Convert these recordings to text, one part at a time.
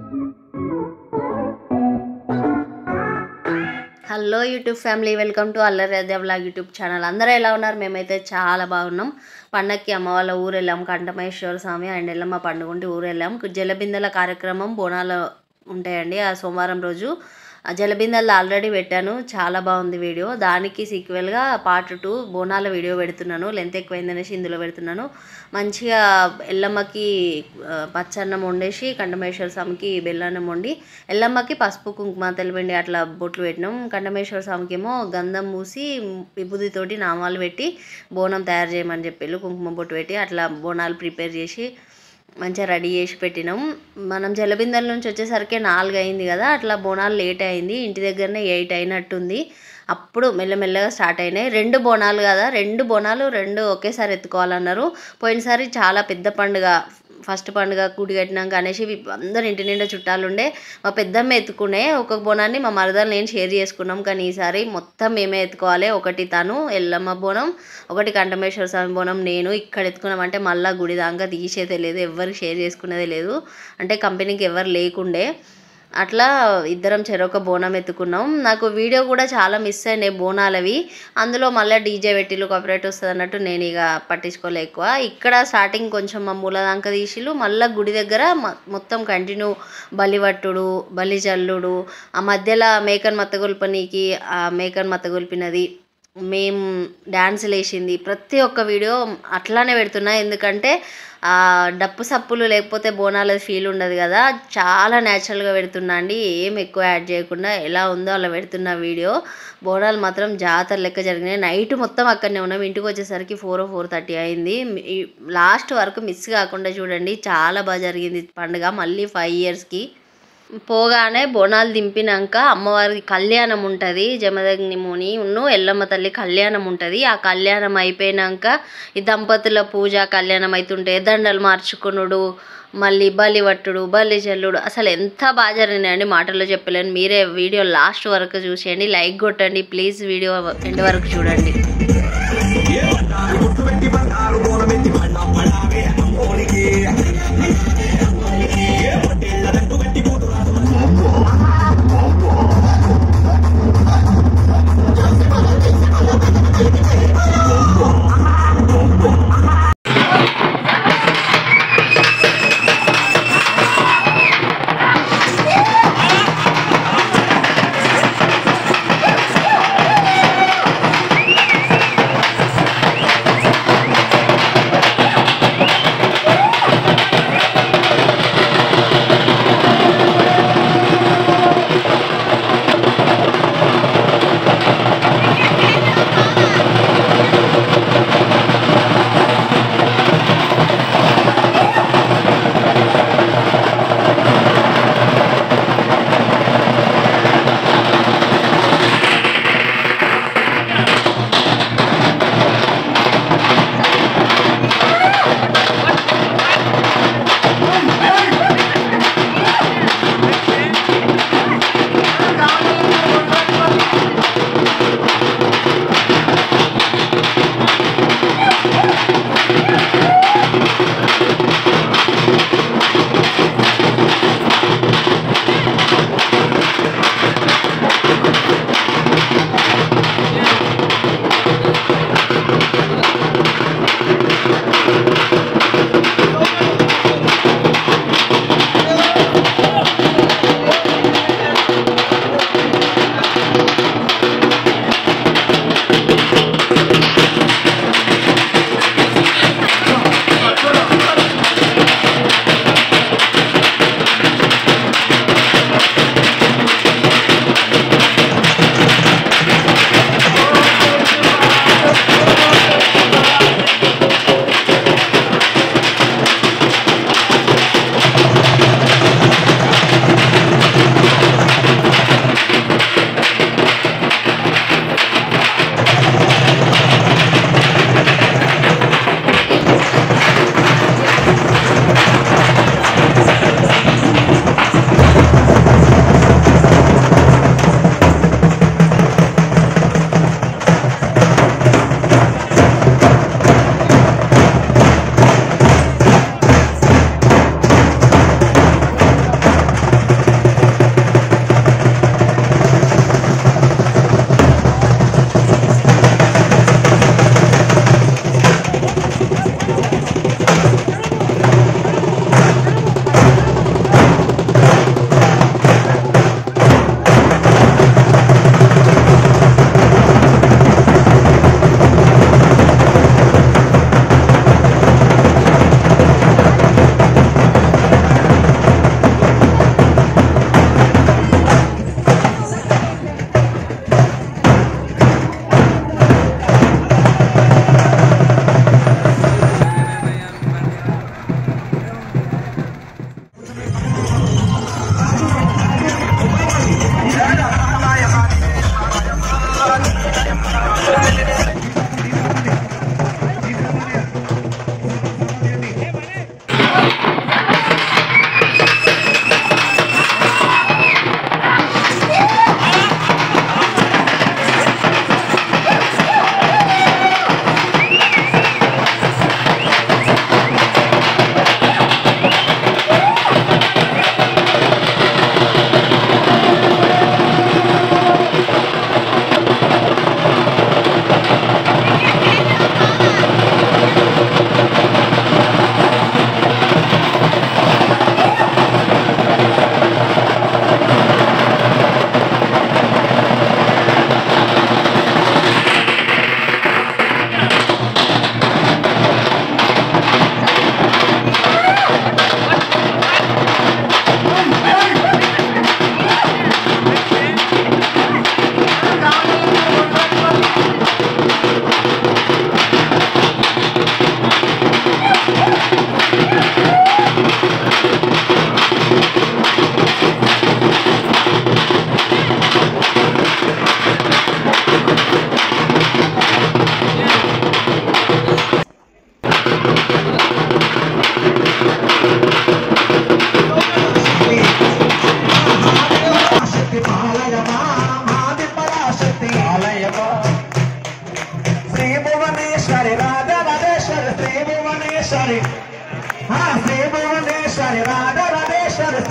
Hello YouTube family welcome to Allari vlog YouTube channel అందరూ ఎలా ఉన్నారు మేమైతే చాలా బాగున్నాం పండక్కి అమ్మ వాళ్ళ ఊరు వెళ్ళాం కంఠమేశ్వర స్వామి అండ్ ఎల్లమ్మ పండుగ ఉంటే ఊరు వెళ్ళాం జలబిందెల కార్యక్రమం బోనాలు ఉంటాయండి ఆ సోమవారం రోజు ఆ జలబిందెలు ఆల్రెడీ పెట్టాను చాలా బాగుంది వీడియో దానికి సీక్వెల్గా పార్ట్ టూ బోనాల వీడియో పెడుతున్నాను లెంత్ ఎక్కువైందనేసి ఇందులో పెడుతున్నాను మంచిగా ఎల్లమ్మకి ఆ, పచ్చన్నం వండేసి కంఠమేశ్వర స్వామికి బెల్లన్నం వండి ఎల్లమ్మకి పసుపు కుంకుమ తెలిపిండి అట్లా బొట్లు పెట్టినాం కంఠమేశ్వర స్వామికి ఏమో గంధం మూసి విభూతితోటి నామాలు పెట్టి బోనం తయారు చేయమని చెప్పి కుంకుమ బొట్టు పెట్టి అట్లా బోనాలు ప్రిపేర్ చేసి మంచిగా రెడీ చేసి పెట్టినాం మనం జలబిందల నుంచి వచ్చేసరికి నాలుగు అయింది కదా అట్లా బోనాలు లేట్ అయింది ఇంటి దగ్గరనే ఎయిట్ అయినట్టుంది అప్పుడు మెల్లమెల్లగా స్టార్ట్ అయినాయి రెండు బోనాలు కదా రెండు బోనాలు రెండు ఒకేసారి ఎత్తుకోవాలన్నారు పోయినసారి చాలా పెద్ద పండుగ ఫస్ట్ పండుగ గుడి కట్టినాక అనేసి వి- అందరు ఇంటి నిండా చుట్టాలు ఉండే మా పెద్దమ్మ ఎత్తుకునే ఒక బోనాన్ని మా మరదలు నేను షేర్ చేసుకున్నాం కానీ ఈసారి మొత్తం మేమే ఎత్తుకోవాలి ఒకటి తను ఎల్లమ్మ బోనం ఒకటి కంఠమేశ్వర స్వామి బోనం నేను ఇక్కడ ఎత్తుకున్నామంటే మళ్ళీ గుడి దాకా తీసేదే లేదు ఎవరికి షేర్ చేసుకునేదే లేదు అంటే కంపెనీకి ఎవరు లేకుండే అట్లా ఇద్దరం చెరొక బోనం ఎత్తుకున్నాం నాకు వీడియో కూడా చాలా మిస్ అయినాయి బోనాలవి అందులో మళ్ళీ డీజే పెట్టిలు కాపరేట్ వస్తుంది అన్నట్టు నేను ఇక పట్టించుకోలే ఎక్కువ ఇక్కడ స్టార్టింగ్ కొంచెం మా మూలదాంక తీసిలు మళ్ళీ గుడి దగ్గర మ- మొత్తం కంటిన్యూ బలివట్టుడు బలి జల్లుడు ఆ మధ్యలో మేకన్ మత్తగొల్పనీకి ఆ మేకన్ మత్తగొల్పినది మేము డ్యాన్సులు వేసింది ప్రతి ఒక్క వీడియో అట్లానే పెడుతున్నా ఎందుకంటే ఆ డప్పు సప్పులు లేకపోతే బోనాల ఫీల్ ఉండదు కదా చాలా న్యాచురల్గా పెడుతున్నా అండి ఏం ఎక్కువ యాడ్ చేయకుండా ఎలా ఉందో అలా పెడుతున్న వీడియో బోనాలు మాత్రం జాతర లెక్క జరిగినాయి నైట్ మొత్తం అక్కడనే ఉన్నాం ఇంటికి వచ్చేసరికి ఫోర్ ఫోర్ థర్టీ అయింది లాస్ట్ వరకు మిస్ కాకుండా చూడండి చాలా బాగా జరిగింది పండుగ మళ్ళీ ఫైవ్ ఇయర్స్కి పోగానే బోనాలు దింపినాక అమ్మవారి కళ్యాణం ఉంటుంది జమదగ్ని ముని ఉన్ను ఎల్లమ్మ తల్లి కళ్యాణం ఉంటుంది ఆ కళ్యాణం అయిపోయినాక ఈ దంపతుల పూజ కళ్యాణం అవుతుంటే దండలు మార్చుకునుడు మళ్ళీ బలి పట్టుడు బలి చల్లుడు అసలు ఎంత బాగా జరిగినాయండి మాటల్లో చెప్పలేను మీరే వీడియో లాస్ట్ వరకు చూసేయండి లైక్ కొట్టండి ప్లీజ్ వీడియో ఎండ్ వరకు చూడండి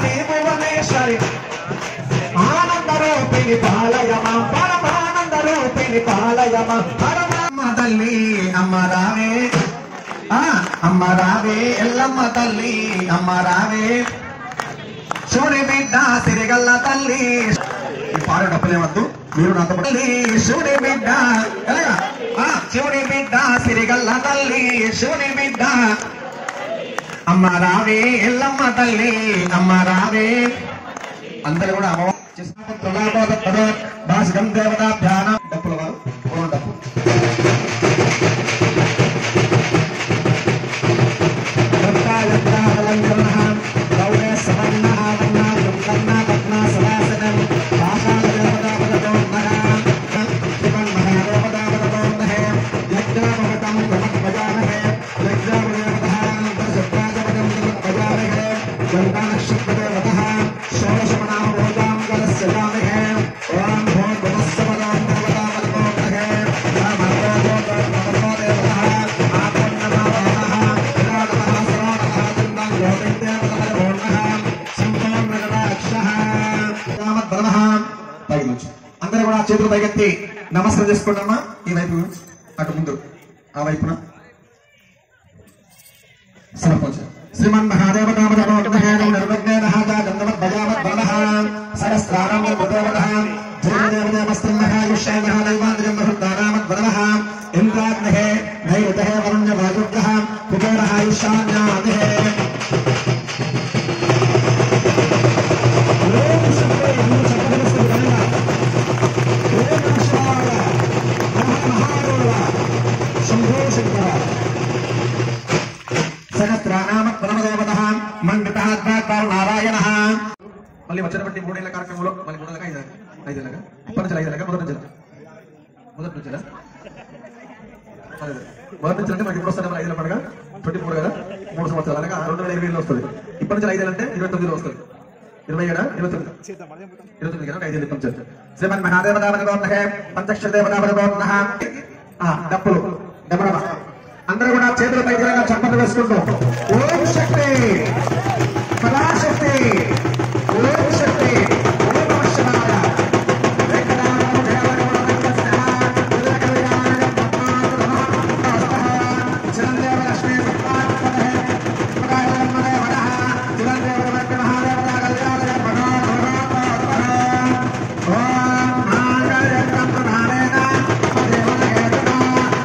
కాళీ భువనేశ్వరి ఆనంద రూపిణి పాలయమ పరమానంద రూపిణి పాలయమ పరమాత్మ తల్లి అమ్మ రావే ఆ అమ్మ రావే ఎల్లమ్మ తల్లి అమ్మ రావే శివుని బిడ్డ సిరిగల్ల తల్లి ఈ పాట డబ్బులేవద్దు మీరు నాతో పాటు- తల్లి శివుని బిడ్డ ఎలాగా? ఆ, శివుని బిడ్డ సిరిగల్ల తల్లి శివుని బిడ్డ అమ్మ రావే ఎల్లమ్మ తల్లి అమ్మ రావే అందరూ కూడా అమ్మ భాషకం దేవతాభ్యానం డప్పుల వారు పూర్వం డప్పు అందరూ కూడా చేతులు పైకెత్తి నమస్కారం చేసుకోండమ్మా ఈ వైపు అటు ముందు ఆ వైపున సమర్పించారు శ్రీమన్ మహాదేవ నామదేవం నిర్విఘ్నేన దండవత్ భజావత్ బలః సహస్రారం భగవతః జయదేవదేవస్త్రమహాయుష్యాయ దైవాంద్రియం బహుదానామత్ బలః ఇంద్రాగ్నహే నైరుతహే వరుణ్య వాయుగ్రహ కుబేరః ఈశాన్యాదిహే ఓం శక్తి ఓం శక్తి గంగా ఓం శివాయ మహాదేవ శంభో శంకర సహస్రానామ ప్రణవదేవత మండిత నారాయణ మళ్ళీ వచ్చిన బట్టి మూడేళ్ల కార్యక్రమంలో మళ్ళీ మూడు ఐదు ఐదేళ్ళగా ఇప్పటి నుంచి ఐదేళ్ళగా మొదటి నుంచి మొదటి నుంచి మొదటి నుంచి అంటే మనకి ఇప్పుడు వస్తుంది ఐదేళ్ళ పండుగ ట్వంటీ ఫోర్ కదా మూడు సంవత్సరాలు అనగా రెండు వేల ఇరవై వస్తుంది ఇప్పటి నుంచి ఐదేళ్ళు అంటే ఇరవై తొమ్మిదిలో వస్తుంది ఇరవై ఏడా ఇరవై తొమ్మిది ఇరవై తొమ్మిది కదా ఐదు ఇప్పటి నుంచి శ్రీమన్ మహాదేవతావనగోన్నహే పంచక్షదేవతావనగోన్నహ డప్పులు డమరమ అందరూ కూడా చేతులు పైకి చప్పట్లు వేసుకుంటూ ఓం శక్తి పరాశక్తి ఓం శక్తి ఓం నమః శివాయ వెంకటాచలం దేవదేవ వెంకటేశ్వర, వివేకవినాయక పద్మావత నమః చిరంజీవ లక్ష్మీ సత్పాత్మనే, పదాయన్మనే వనః, చిరంజీవ వెంకట మహాదేవత కళ్యాణయ భగవాన్ ఓం మాంగళ్యం ప్రధానేన దేవన హేతునా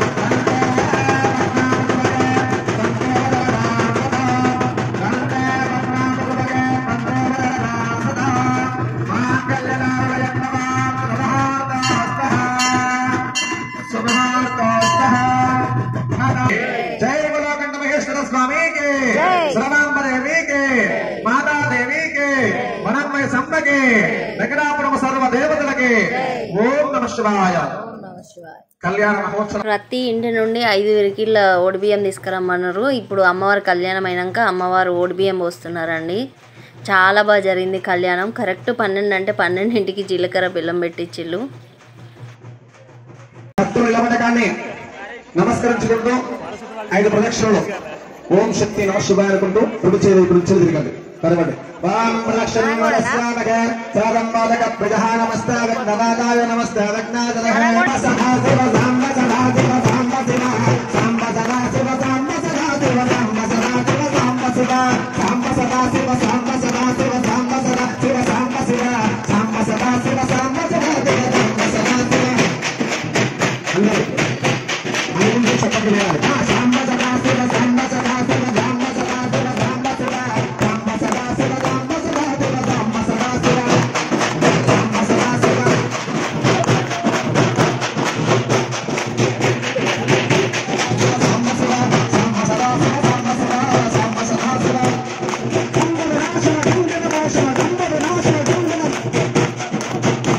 జై బలోకండ మహేశ్వర స్వామికి శ్రవాంబదేవికి మాతాదేవికి వనమ్మయ సంబకి వెంకటాపురం సర్వ దేవతలకి ఓం నమ శివాయ కళ్యాణ మహోత్సవం ప్రతి ఇంటి నుండి ఐదు విరికిళ్ళ ఓడిబియ్యం తీసుకురమ్మన్నారు ఇప్పుడు అమ్మవారి కళ్యాణం అయినాక అమ్మవారు ఓడిబియ్యం పోస్తున్నారండి చాలా బాగా జరిగింది కళ్యాణం కరెక్ట్ పన్నెండు అంటే పన్నెండింటికి జీలకర్ర బెల్లం పెట్టించిళ్ళు భక్తులు నిలబడగానే నమస్కరించుకుంటూ ఐదు ప్రదక్షిణలు ఓం శక్తి నమ శుభాయ అనుకుంటూ కుడి చేరు ఇప్పుడు చేరు తిరగండి తరగండి వాం ప్రదక్షిణం నమస్కారక సారంబాలక ప్రజహ నమస్తాగ నవాదాయ నమస్తాగజ్ఞాదరహ సదా శివ సాంబ సదా శివ సాంబ శివ సాంబ సదా శివ సాంబ సదా శివ సాంబ సదా శివ సాంబ శివ సాంబ సదా శివ సాంబ సదా శివ సాంబ సదా శివ సాంబ శివ సాంబ సదా శివ సాంబ సదా శివ సాంబ సదా శివ అందరూ అనుకుంటూ చెప్పగలిగారు సాంబ సదా శివ సాంబ సదా శివ సాంబ సదా శివ సాంబ శివ సాంబ సదా శివ సాంబ సదా శివ సాంబ సదా శివ సాంబ సదా శివ సాంబ శివ సాంబ సదా శివ సాంబ శివ సాంబ సదా శివ కుంభ వినాశన కుంభ వినాశన కుంభ వినాశన కుంభ వినాశన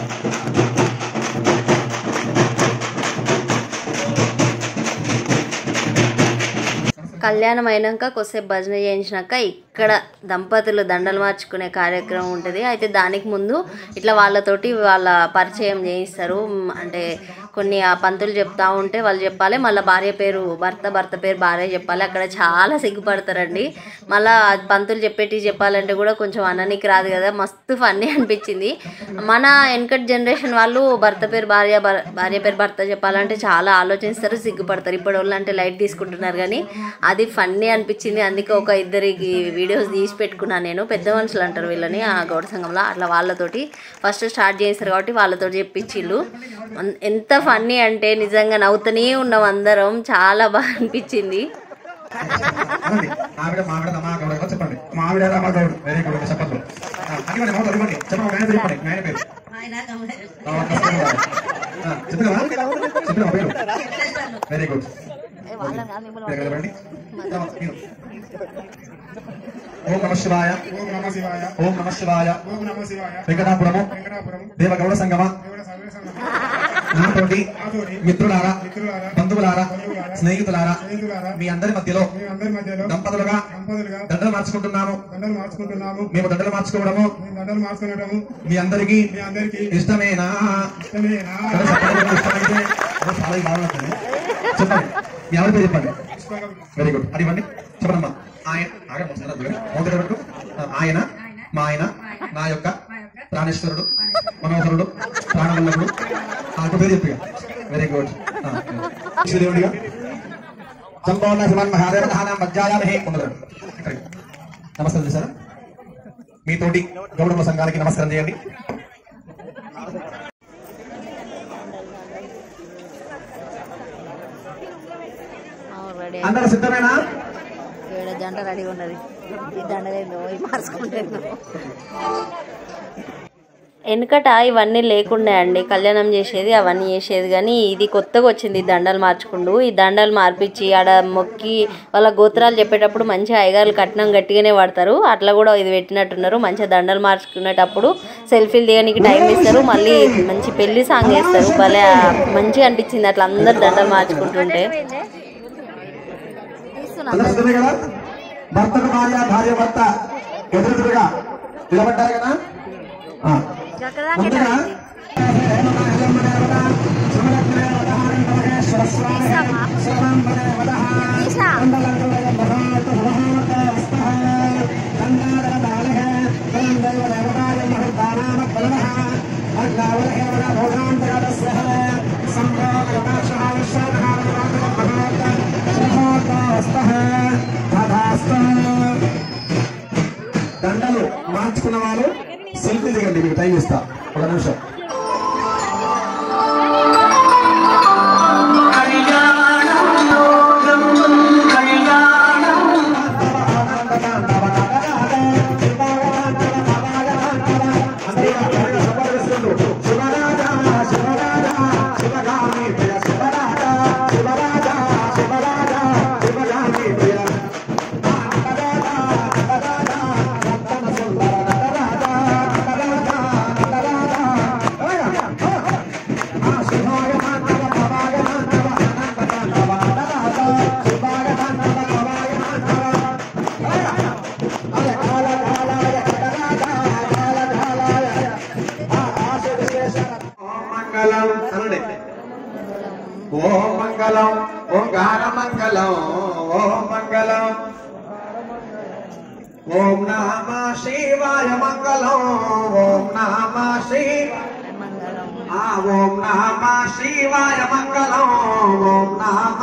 కళ్యాణం అయినాక కొద్దిసేపు భజన చేయించినాక ఇక్కడ దంపతులు దండలు మార్చుకునే కార్యక్రమం ఉంటుంది అయితే దానికి ముందు ఇట్లా వాళ్ళతోటి వాళ్ళ పరిచయం చేయిస్తారు మ్, అంటే కొన్ని ఆ పంతులు చెప్తా ఉంటే వాళ్ళు చెప్పాలి మళ్ళీ భార్య పేరు భర్త భర్త పేరు భార్య చెప్పాలి అక్కడ చాలా సిగ్గుపడతారండి మళ్ళీ పంతులు చెప్పేటి చెప్పాలంటే కూడా కొంచెం అననికి రాదు కదా మస్తు ఫన్నీ అనిపించింది మన వెనకటి జనరేషన్ వాళ్ళు భర్త పేరు భార్య భర్- భార్య పేరు భర్త చెప్పాలంటే చాలా ఆలోచిస్తారు సిగ్గుపడతారు ఇప్పుడు వాళ్ళు అంటే లైట్ తీసుకుంటున్నారు కానీ అది ఫన్నీ అనిపించింది అందుకే ఒక ఇద్దరికి వీడియోస్ తీసి పెట్టుకున్నాను నేను పెద్ద మనుషులు అంటారు వీళ్ళని ఆ గౌడ సంఘంలో అట్లా వాళ్ళతోటి ఫస్ట్ స్టార్ట్ చేస్తారు కాబట్టి వాళ్ళతో చెప్పించిళ్ళు అన్- ఎంత ఫన్నీ అంటే నిజంగా నవ్వుతూనే ఉన్నాం అందరం చాలా బాగా అనిపించింది అనండి. ఆవిడ మావిడ రమాగౌడ ఎవరో చెప్పండి మావిడ రమాగౌడ్ వెరీ గుడ్ చెప్పండి ఆ, అదిగోండి మోత అదిగోండి చెప్పండి ఒక ఆయన పేరు చెప్పండి మీ ఆయన పేరు ఆ, కష్టం కాదు. ఆ, చెప్పినావా చెప్పినావా పేరు వెరీ గుడ్ ఇక్కడ నిలబడండి. తర్వాత మీరు. ఓం నమ శివాయ ఓం నమ శివాయ ఓం నమ శివాయ ఓం నమ శివాయ వెంకటాపురము వెంకటాపురం దేవగౌడ సంగమ దేవుడ సర్వే సంఘం నాతోటి నాతోటి మిత్రులారా మిత్రులారా బంధువులారా స్నేహితులారా స్నేహితులారా మీ అందరి మధ్యలో మీ అందరి మధ్యలో దంపతులుగా దంపతులుగా దండలు మార్చుకుంటున్నాము దండలు మార్చుకుంటున్నాము మేము దండలు మార్చుకోవడము మేము దండలు మార్చుకునటము మీ అందరికీ మీ అందరికీ ఇష్టమేనా ఇష్టమేనా కదా చెప్పండి, ఇష్టమైతే అదో చాలా బాగుంటుంది చెప్పండి మీ ఎవరి పేరు చెప్పండి పుష్పకం వెరీ గుడ్ అది ఇవ్వండి చెప్పండమ్మా ఆయన ఆగండి ఒకసారి అది ఇవ్వండి. మొదటి వరకు ఆయన మా ఆయన నా యొక్క ప్రాణేశ్వరుడు మనోహరుడు ప్రాణవల్లభుడు ఆ యొక్క పేరు చెప్పిగా వెరీ గుడ్ దేవుడిగా సంపూర్ణ శివన్ మహాదేవ దహనం మధ్యాయామహే మొదలు నమస్కారం చేశారా మీతోటి గౌడమ సంఘానికి నమస్కారం చేయండి రెడీ అందరూ సిద్ధమేనా ఏడ జంట రెడీగా ఉన్నది ఈ దండలేదో ఈ మార్చుకుంటేందో వెనుకట ఇవన్నీ లేకుండే అండి కళ్యాణం చేసేది అవన్నీ చేసేది కానీ ఇది కొత్తగా వచ్చింది ఈ దండలు మార్చుకుంటూ ఈ దండలు మార్పించి ఆడ మొక్కి వాళ్ళ గోత్రాలు చెప్పేటప్పుడు మంచిగా అయ్యగారులు కట్నం గట్టిగానే పడతారు అట్లా కూడా ఇది పెట్టినట్టున్నారు మంచిగా దండలు మార్చుకునేటప్పుడు సెల్ఫీలు దిగడానికి టైం ఇస్తారు మళ్ళీ మంచి పెళ్లి సాంగ్ వేస్తారు భలే మంచిగా అనిపించింది అట్లా అందరు దండలు మార్చుకుంటుంటే అందరూ సిద్ధమే కదా భర్తకు భార్య భార్య భర్త ఎదురుగా నిలబడ్డారు కదా ఆ. ముందుగా దండలు మార్చుకున్న వాళ్ళు సెల్ఫీ దిగండి మీకు టైం ఇస్తా ఒక నిమిషం మంగళం అనండి ఓం మంగళం ఓంకార మంగళం ఓం మంగళం ఓం నమ శివాయ మంగళం ఓం నమ శివ ఆ ఓం నమ శివాయ మంగళం ఓం నమ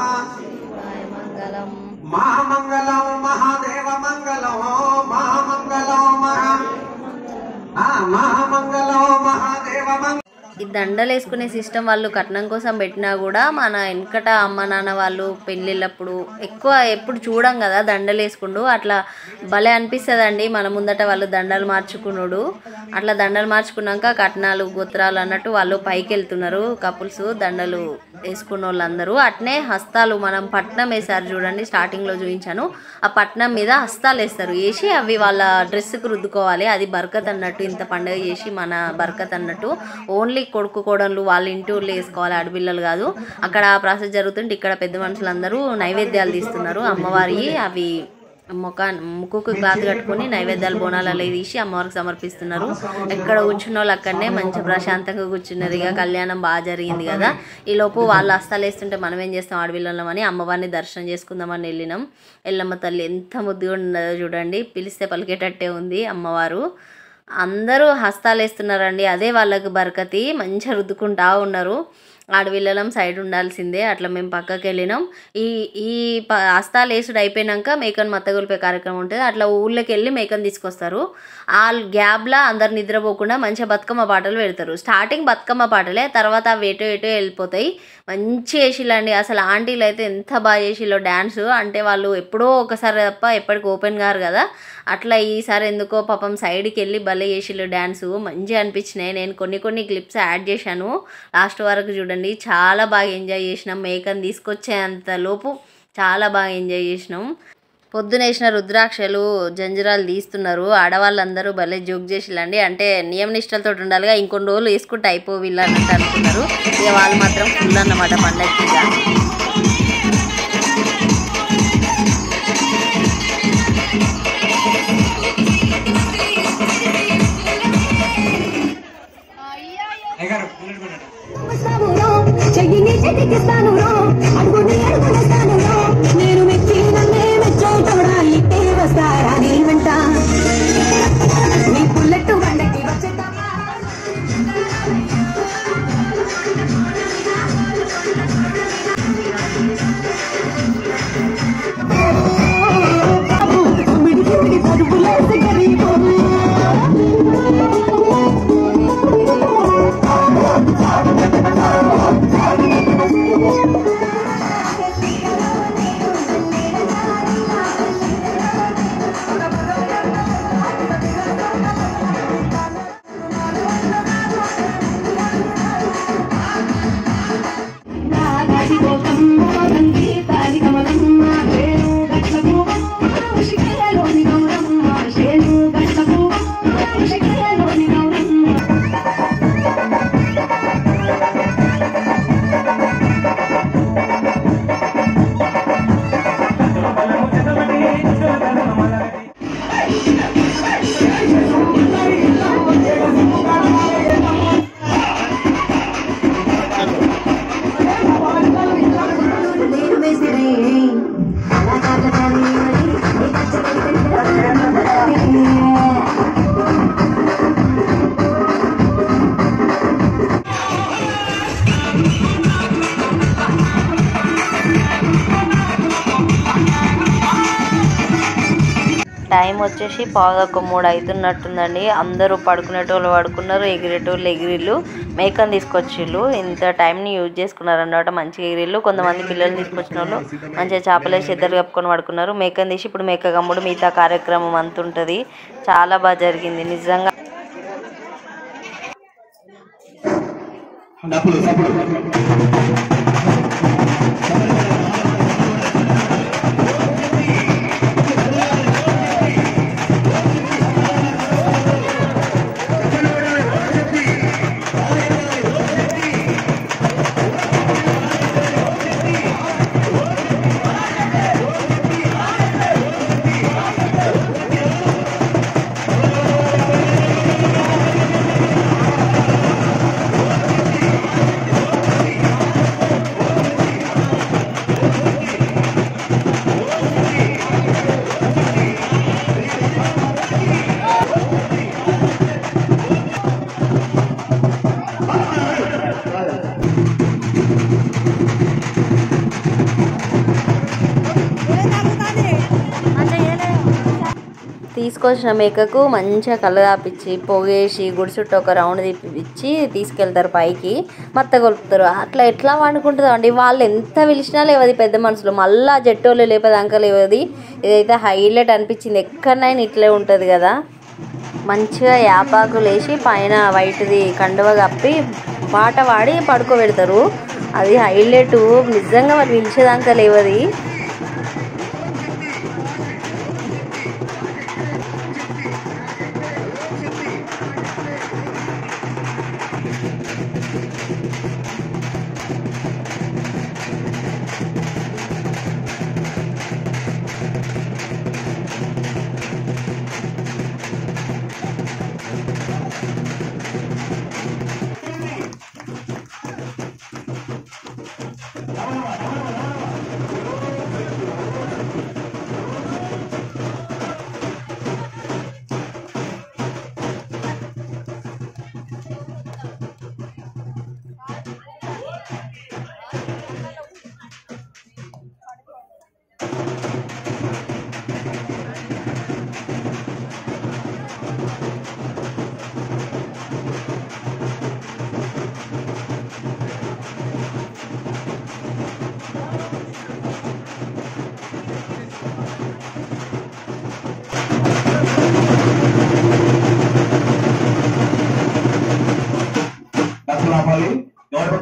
మా మంగళం మహాదేవ మంగళం మా మంగళం మహా ఆ మా మంగళం మహాదేవ మంగళం ఈ దండలు వేసుకునే సిస్టమ్ వాళ్ళు కట్నం కోసం పెట్టినా కూడా మన వెనకట అమ్మ నాన్న వాళ్ళు పెళ్ళిళ్ళప్పుడు ఎక్కువ ఎప్పుడు చూడం కదా దండలు వేసుకుంటూ అట్లా భలే అనిపిస్తుందండి మన ముందట వాళ్ళు దండలు మార్చుకున్నాడు అట్లా దండలు మార్చుకున్నాక కట్నాలు గోత్రాలు అన్నట్టు వాళ్ళు పైకి వెళ్తున్నారు కపుల్స్ దండలు వేసుకున్న వాళ్ళందరూ అట్నే హస్తాలు మనం పట్నం వేసారు చూడండి స్టార్టింగ్లో చూపించాను ఆ పట్నం మీద హస్తాలు వేస్తారు వేసి అవి వాళ్ళ డ్రెస్సుకు రుద్దుకోవాలి అది బర్కత్ అన్నట్టు ఇంత పండుగ చేసి మన బర్కత్ అన్నట్టు ఓన్లీ కొడుకు కోడళ్ళు వాళ్ళ ఇంటి ఊళ్ళో వేసుకోవాలి ఆడపిల్లలు కాదు అక్కడ ఆ ప్రాసెస్ జరుగుతుంటే ఇక్కడ పెద్ద మనుషులందరూ నైవేద్యాలు తీస్తున్నారు అమ్మవారి అవి ముఖా ముక్కుకు క్లాత్ కట్టుకొని నైవేద్యాలు బోనాలలో తీసి అమ్మవారికి సమర్పిస్తున్నారు ఎక్కడ కూర్చున్న వాళ్ళు అక్కడనే మంచి ప్రశాంతంగా కూర్చున్నారు ఇక కళ్యాణం బాగా జరిగింది కదా ఈ లోపు వాళ్ళు హస్తాలు వేస్తుంటే మనం ఏం చేస్తాం ఆడపిల్లలం అని అమ్మవారిని దర్శనం చేసుకుందామని వెళ్ళినాం ఎల్లమ్మ తల్లి ఎంత ముద్దుగా ఉన్నదో చూడండి పిలిస్తే పలికేటట్టే ఉంది అమ్మవారు అందరూ హస్తాలు వేస్తున్నారండి అదే వాళ్ళకి బరకతి మంచిగా రుద్దుకుంటా ఉన్నారు ఆడపిల్లలం సైడ్ ఉండాల్సిందే అట్లా మేము పక్కకి వెళ్ళినాం ఈ ఈ ప హస్తాలు వేసుడు అయిపోయినాక మేకను మత్తగొలిపే కార్యక్రమం ఉంటుంది అట్లా ఊళ్ళోకి వెళ్ళి మేకను తీసుకొస్తారు ఆ గ్యాప్లో అందరు నిద్రపోకుండా మంచిగా బతుకమ్మ పాటలు పెడతారు స్టార్టింగ్ బతుకమ్మ పాటలే తర్వాత అవి ఎటో ఎటో వెళ్ళిపోతాయి మంచి వేసిల్లండి అసలు ఆంటీలు అయితే ఎంత బాగా చేసిల్లో డ్యాన్స్ అంటే వాళ్ళు ఎప్పుడో ఒకసారి తప్ప ఎప్పటికి ఓపెన్ గారు కదా అట్లా ఈసారి ఎందుకో పాపం సైడ్కి వెళ్ళి భలే చేసిళ్ళు డ్యాన్స్ మంచిగా అనిపించినాయి నేను కొన్ని కొన్ని క్లిప్స్ యాడ్ చేశాను లాస్ట్ వరకు చూడండి చాలా బాగా ఎంజాయ్ చేసినాం మేకని తీసుకొచ్చేంత లోపు చాలా బాగా ఎంజాయ్ చేసినాం పొద్దున వేసిన రుద్రాక్షలు జంజరాలు తీస్తున్నారు ఆడవాళ్ళందరూ భలే జోక్ చేసిల్లండి అంటే నియమ నిష్టలతో ఉండాలిగా ఇంకొన్ని రోజులు వేసుకుంటే అయిపో వీళ్ళు అన్నట్టు అనుకున్నారు ఇక వాళ్ళు మాత్రం ఫుల్ అన్నమాట పండగకి ఇక వస్తాను రో, చెయ్యిని చేతికిస్తాను రో, అడుగుని అడుగునేస్తాను రో. నేను మెచ్చి నన్నే మెచ్చేటోడా ఇట్టే వస్తారా నీ వెంట నీ బుల్లెట్ బండకి వచ్చేటమ్మా మిడికి మిడి పరుగులేసి గరీబోలు. టైం వచ్చేసి బాగా ఒక మూడు అవుతున్నట్టుందండి అందరూ పడుకునేటోళ్ళు పడుకున్నారు ఎగిరేటోళ్ళు ఎగిరిళ్ళు మేకను తీసుకొచ్చిళ్ళు ఇంత టైంని యూజ్ చేసుకున్నారు అన్నమాట మంచిగా ఎగిరిళ్ళు కొంతమంది పిల్లలు తీసుకొచ్చిన వాళ్ళు మంచిగా చేపలేసి ఇద్దరు కప్పుకొని పడుకున్నారు మేకను తీసి ఇప్పుడు మేక గమ్ముడు మిగతా కార్యక్రమం అంత ఉంటుంది చాలా బాగా జరిగింది నిజంగా డబ్బులు డబ్బులు తీసుకొచ్చిన మేకకు మంచిగా కళ్ళు తాపిచ్చి పొగేసి గుడి చుట్టూ ఒక రౌండ్ తిప్పించి తీసుకెళ్తారు పైకి మత్త కొలుపుతారు అట్లా ఎట్లా వండుకుంటుందో అండి వాళ్ళు ఎంత పిలిచినా లేవది పెద్ద మనుషులు మళ్ళీ జట్టోళ్ళు లేపదాకా లేవది ఇదైతే హైలైట్ అనిపించింది ఎక్కడనైనా ఇట్లే ఉంటుంది కదా మంచిగా యాపాకులు వేసి పైన వైట్ది కండువ కప్పి పాట పాడి పడుకోబెడతారు అది హైలైట్ నిజంగా వాళ్ళు పిలిచేదాకా లేవది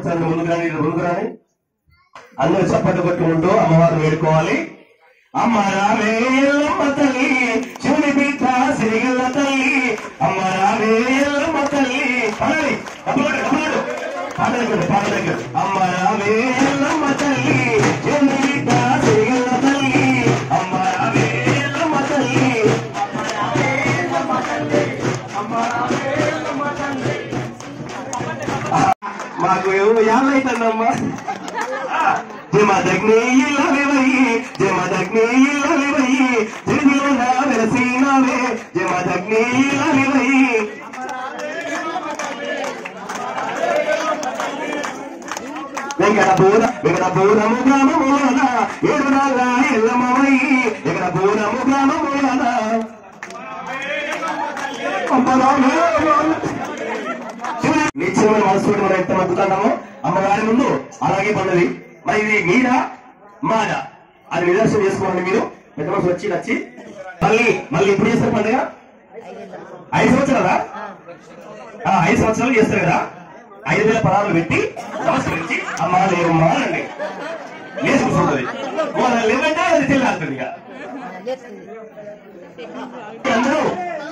ఒకసారి ముందుకు రాని ఇటు ముందుకు రాని అందరూ చప్పట్లు కొట్టుకుంటూ అమ్మవారిని వేడుకోవాలి అమ్మ రావే ఎల్లమ్మ తల్లి శివుని పీఠ సిరిగల్ల తల్లి అమ్మ రావే ఎల్లమ్మ తల్లి పాడాలి డబ్బులు డబ్బులు పాట దగ్గర పాట దగ్గర అమ్మ రావే ఎల్లమ్మ తల్లి శివుని పీఠ సిరిగల్ల తల్లి అమ్మ రావే ఎల్లమ్మ తల్లి మాకు యాభై అవుతుందమ్మా జమదగ్ని ఇల్లవివయి జమదగ్ని ఇల్లవివయి తిరిగిలోన వెలసినవే జమదగ్ని ఇల్లవివయి వెంకటపూర వెంకటపూరము గ్రామములన ఏడు నాళ్ళ ఎల్లమ్మవయి వెంకటపూరము గ్రామములన అమ్మరామే నిశ్చయమైన మనసుతోటి మనం ఎంత మొక్కుతున్నామో అమ్మగారి ముందు అలాగే పన్నది మరి ఇది మీరా మాదా అది నిదర్శనం చేసుకోండి మీరు పెద్ద మనసు వచ్చి నచ్చి మళ్ళీ మళ్ళీ ఎప్పుడు చేస్తారు పండుగ ఐదు సంవత్సరాలా ఆ, ఐదు సంవత్సరాలు చేస్తారు కదా ఐదు వేల పదాలు పెట్టి నమస్కరించి అమ్మా లేవమ్మా అనండి లేచి కూర్చుంటది వాళ్ళ లేవంటే అది తెల్లారుతుంది ఇక అందరూ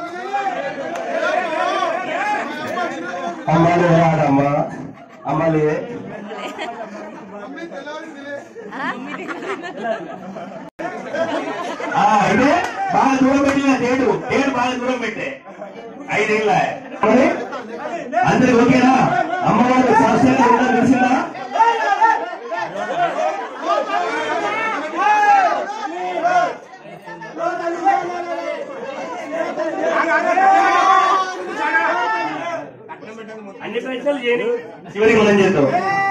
అమ్మాలి రాడమ్మా అమ్మాలి ఆ, అంటే బాగా దూరం పెట్టిన డేటు డేటు బాగా దూరం పెట్టే ఐదేళ్ళ మరి అందరికి ఓకేనా అమ్మవారు శాస్త్రంగా ఉందని తెలిసిందా అన్ని ప్రయత్నాలు చేయని చివరికి మనం చేద్దాం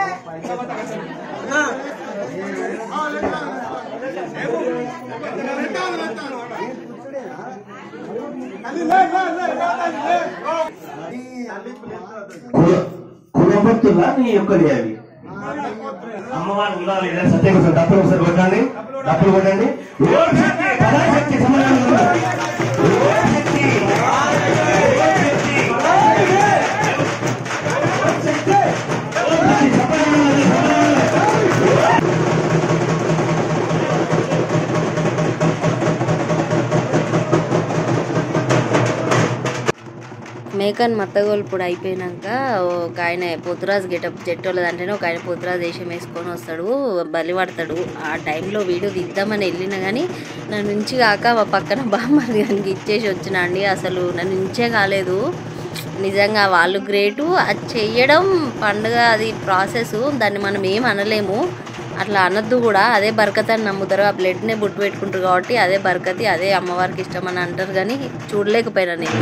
కుల- కులభక్తులా నీ యొక్కది అవి అమ్మవారు ఉండాలి లేదా సత్యం కోసం డబ్బులు ఒకసారి కొట్టండి డబ్బులు కొట్టండి ఓం శక్తి, పరాశక్తి సమాధానం ఉండాలి. ఓం శక్తి, ఓం శక్తి. ఓం శక్తి, సమాధానం ఉండాలి, సమాధానం ఉండాలి. మేకన్ మత్తగోల్పుడు అయిపోయినాక ఒక ఆయన పోతురాజు గెటప్ జట్టోళ్ళది అంటేనే ఒక ఆయన పోతురాజు వేషం వేసుకొని వస్తాడు బలి పడతాడు ఆ టైంలో వీడియో తీద్దామని వెళ్ళినా కానీ నా నుంచి కాక మా పక్కన బామ్మది దానికి ఇచ్చేసి వచ్చిన అండి అసలు నా నుంచే కాలేదు నిజంగా వాళ్ళు గ్రేటు అది చెయ్యడం పండుగ అది ప్రాసెస్ దాన్ని మనం ఏం అనలేము అట్లా అనొద్దు కూడా అదే బరకత్ అని నమ్ముతారు ఆ బ్లడ్నే బుట్టు పెట్టుకుంటారు కాబట్టి అదే బరకతి అదే అమ్మవారికి ఇష్టం అని అంటారు కానీ చూడలేకపోయినా నేను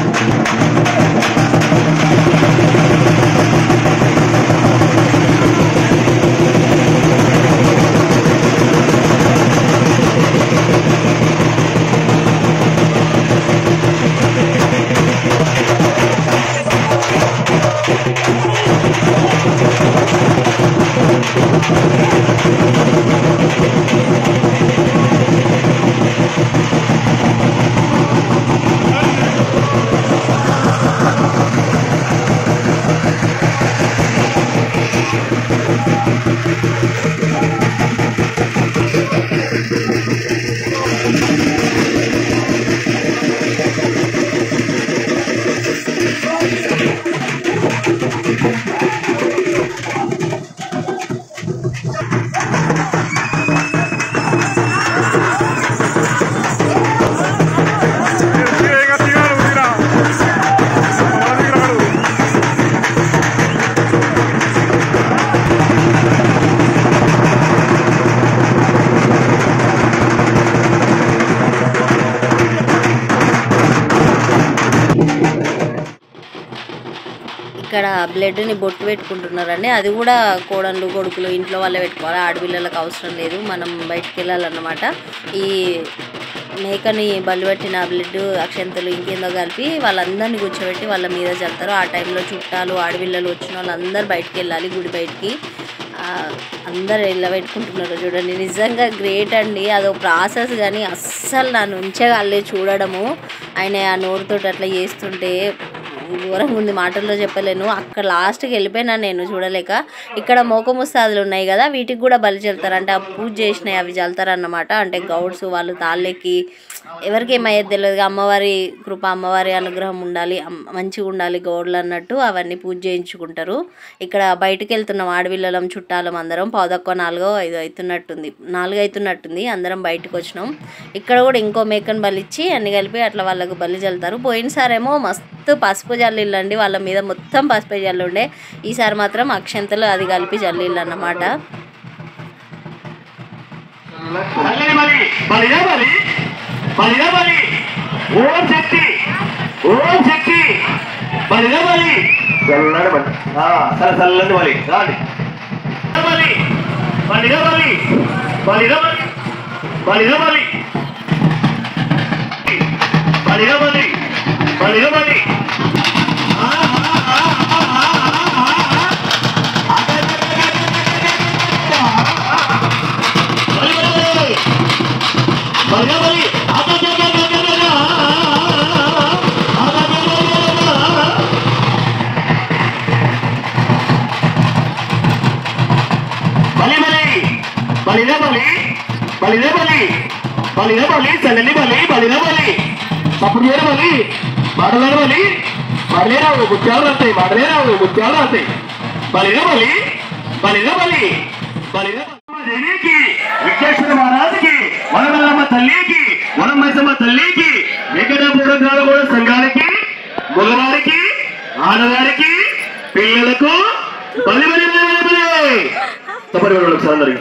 ఇక్కడ బ్లడ్ని బొట్టు పెట్టుకుంటున్నారండి అది కూడా కోడళ్ళు కొడుకులు ఇంట్లో వాళ్ళే పెట్టుకోవాలి ఆడపిల్లలకు అవసరం లేదు మనం బయటికి వెళ్ళాలన్నమాట ఈ మేకని బలి పెట్టిన బ్లడ్ అక్షంతలు ఇంకేందో కలిపి వాళ్ళందరినీ కూర్చోబెట్టి వాళ్ళ మీద చల్లుతారు ఆ టైంలో చుట్టాలు ఆడపిల్లలు వచ్చిన వాళ్ళందరూ బయటికి వెళ్ళాలి గుడి బయటికి ఆ, అందరు వెళ్ళబెట్టుకుంటున్నారు చూడండి నిజంగా గ్రేట్ అండి అదో ప్రాసెస్ కానీ అస్సలు నా నుంచే వాళ్ళే చూడడము ఆయన ఆ నోరుతోటి అట్లా చేస్తుంటే ఘోరంగా ఉంది మాటల్లో చెప్పలేను అక్కడ లాస్ట్కి వెళ్ళిపోయినా నేను చూడలేక ఇక్కడ మోకముస్తాదులు ఉన్నాయి కదా వీటికి కూడా బలి చెల్తారు అంటే ఆ పూజ చేసినాయి అవి చల్తారన్నమాట అంటే గౌడ్స్ వాళ్ళు తాళ్ళెక్కి ఎవరికి ఏమయ్యేది తెలియదు అమ్మవారి కృప అమ్మవారి అనుగ్రహం ఉండాలి అమ్- మంచిగా ఉండాలి గౌడ్లు అన్నట్టు అవన్నీ పూజ చేయించుకుంటారు ఇక్కడ బయటకు వెళ్తున్నాం ఆడవిల్లలం చుట్టాలం అందరం పావుదక్కువ నాలుగో ఐదో అవుతున్నట్టుంది నాలుగు అవుతున్నట్టుంది అందరం బయటకు వచ్చినాం ఇక్కడ కూడా ఇంకో మేకను బలిచ్చి అన్ని కలిపి అట్లా వాళ్ళకు బలి చల్లుతారు పోయినసారేమో మస్తు పసుపు జల్లిళ్ళండి వాళ్ళ మీద మొత్తం పసుపు జల్లుండే ఈసారి మాత్రం అక్షంతలు అది కలిపి జల్లిళ్ళు అన్నమాట చల్లని బలి బలిదా బలి బలిదా బలి ఓం శక్తి ఓం శక్తి బలిదా బలి చల్లని బలి ఆ, చల్ల చల్లని బలి రాండి బలి బలిదా బలి బలిదా బలి బలిదా బలి బలిదా బలి బలిదా బలి ఆ, ఆ, ఆ, ఆ, ఆ, ఆ, ఆ, ఆ. బలి బలి బలి బలి ఆగా ఆగా ఆగా ఆగా ఆగా ఆగా బలి బలి బలిదే బలి బలిదే బలి బలిదే బలి చల్లని బలి బలిదే బలి తప్పుడు చేయరు బలి మాటలేరు బలి మాటలేరావు ముత్యాలు రాస్తాయి మాటలేరావు ముత్యాలు రాస్తాయి బలిదే బలి బలిదే బలి బలిదే దేవికి విఘ్నేశ్వర మహారాజుకి వనమల్లమ్మ తల్లికి వనమైసమ్మ తల్లికి వెంకటాపురం కూడా సంఘానికి మగవారికి ఆడవారికి పిల్లలకు బలి బలి బలి బలి బలి తప్పటి ఒకసారి అందరికి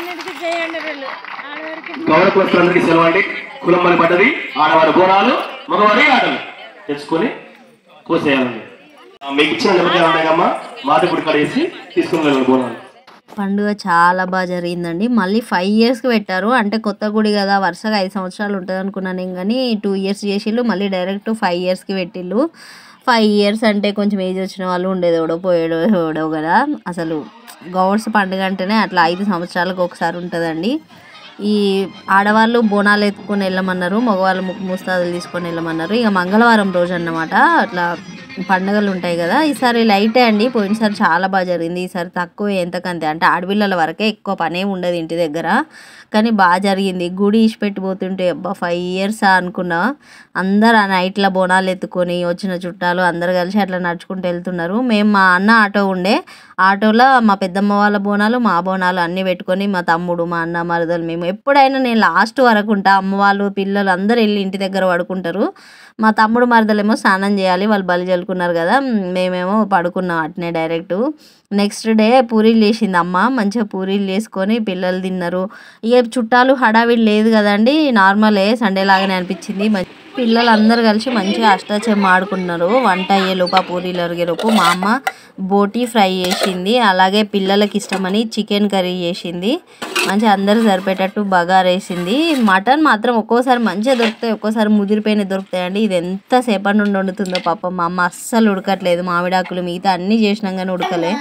గౌరవ కులస్తులందరికీ సెలవు అండి కులం అని పడ్డది ఆడవారి బోనాలు మగవారి ఆటలు తెచ్చుకొని కోసేయాలండి ఆ, మీకు ఇచ్చిన నిమ్మకాయలు ఉన్నాయమ్మా మాది గుడి కడేసి తీసుకుని వెళ్ళండి బోనాలు పండుగ చాలా బాగా జరిగిందండి మళ్ళీ ఫైవ్ ఇయర్స్కి పెట్టారు అంటే కొత్త గుడి కదా వరుసగా ఐదు సంవత్సరాలు ఉంటుంది అనుకున్నాను నేను కానీ టూ ఇయర్స్ చేసిళ్ళు మళ్ళీ డైరెక్ట్ ఫైవ్ ఇయర్స్కి పెట్టిళ్ళు ఫైవ్ ఇయర్స్ అంటే కొంచెం ఏజ్ వచ్చిన వాళ్ళు ఉండేది ఎవడో పోయేడో ఎవడో కదా అసలు గౌడ్స్ పండుగ అంటేనే అట్లా ఐదు సంవత్సరాలకు ఒకసారి ఉంటుందండి ఈ ఆడవాళ్ళు బోనాలు ఎత్తుకొని వెళ్ళమన్నారు మగవాళ్ళు ముక్కు ముస్తాదులు తీసుకొని వెళ్ళమన్నారు ఇక మంగళవారం రోజు అన్నమాట అట్లా పండుగలు ఉంటాయి కదా ఈసారి లైటే అండి పోయినసారి చాలా బాగా జరిగింది ఈసారి తక్కువ ఎంతకంతే అంటే ఆడపిల్లల వరకే ఎక్కువ పనే ఉండదు ఇంటి దగ్గర కానీ బాగా జరిగింది గుడి ఇచ్చిపెట్టి పోతుంటే అబ్బా ఫైవ్ ఇయర్స్ అనుకున్నా అందరు ఆ నైట్లో బోనాలు ఎత్తుకొని వచ్చిన చుట్టాలు అందరు కలిసి అట్లా నడుచుకుంటూ వెళ్తున్నారు మేము మా అన్న ఆటో ఉండే ఆటోలో మా పెద్దమ్మ వాళ్ళ బోనాలు మా బోనాలు అన్నీ పెట్టుకొని మా తమ్ముడు మా అన్న మరదలు మేము ఎప్పుడైనా నేను లాస్ట్ వరకు ఉంటా అమ్మ వాళ్ళు పిల్లలు అందరు వెళ్ళి ఇంటి దగ్గర పడుకుంటారు మా తమ్ముడు మరదలేమో స్నానం చేయాలి వాళ్ళు బలి చల్లుకున్నారు కదా మేమేమో పడుకున్నాం అట్నే డైరెక్ట్ నెక్స్ట్ డే పూరీలు చేసింది అమ్మ మంచిగా పూరీలు చేసుకొని పిల్లలు తిన్నారు ఇక చుట్టాలు హడావిడి లేదు కదండి నార్మలే సండే లాగానే అనిపించింది మంచి- పిల్లలు అందరు కలిసి మంచిగా అష్టాచెమ్మ ఆడుకున్నారు వంట అయ్యేలోపు ఆ పూరీలు అరిగేలోపు మా అమ్మ బోటీ ఫ్రై చేసింది అలాగే పిల్లలకి ఇష్టమని చికెన్ కర్రీ చేసింది మంచిగా అందరూ సరిపోయేటట్టు బగారేసింది మటన్ మాత్రం ఒక్కోసారి మంచిగా దొరుకుతాయి ఒక్కోసారి ముదిరిపోయిన దొరుకుతాయండి ఇది ఎంత సేపటి నుండి వండుతుందో పాపం మా అమ్మ అస్సలు ఉడకట్లేదు మామిడాకులు మిగతా అన్నీ చేసినాం కానీ ఉడకలే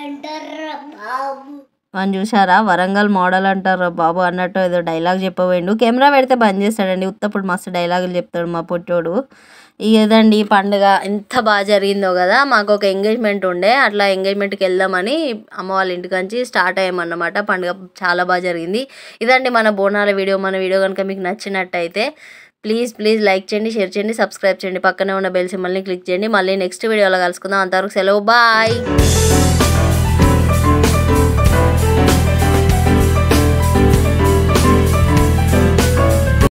మనం చూసారా వరంగల్ మోడల్ అంటారు బాబు అన్నట్టు ఏదో డైలాగ్ చెప్పబోయిండు కెమెరా పెడితే బంద్ చేస్తాడండి ఉత్తప్పుడు మస్తు డైలాగులు చెప్తాడు మా పొట్టోడు ఇదండి పండుగ ఎంత బాగా జరిగిందో కదా మాకు ఒక ఎంగేజ్మెంట్ ఉండే అట్లా ఎంగేజ్మెంట్కి వెళ్దామని అమ్మ వాళ్ళ ఇంటికాంచి స్టార్ట్ అయ్యామన్నమాట పండుగ చాలా బాగా జరిగింది ఇదండి మన బోనాల వీడియో మన వీడియో కనుక మీకు నచ్చినట్టయితే ప్లీజ్ ప్లీజ్ లైక్ చేయండి షేర్ చేయండి సబ్స్క్రైబ్ చేయండి పక్కనే ఉన్న బెల్ సింబల్ని క్లిక్ చేయండి మళ్ళీ నెక్స్ట్ వీడియోలో కలుసుకుందాం అంతవరకు సెలవు బాయ్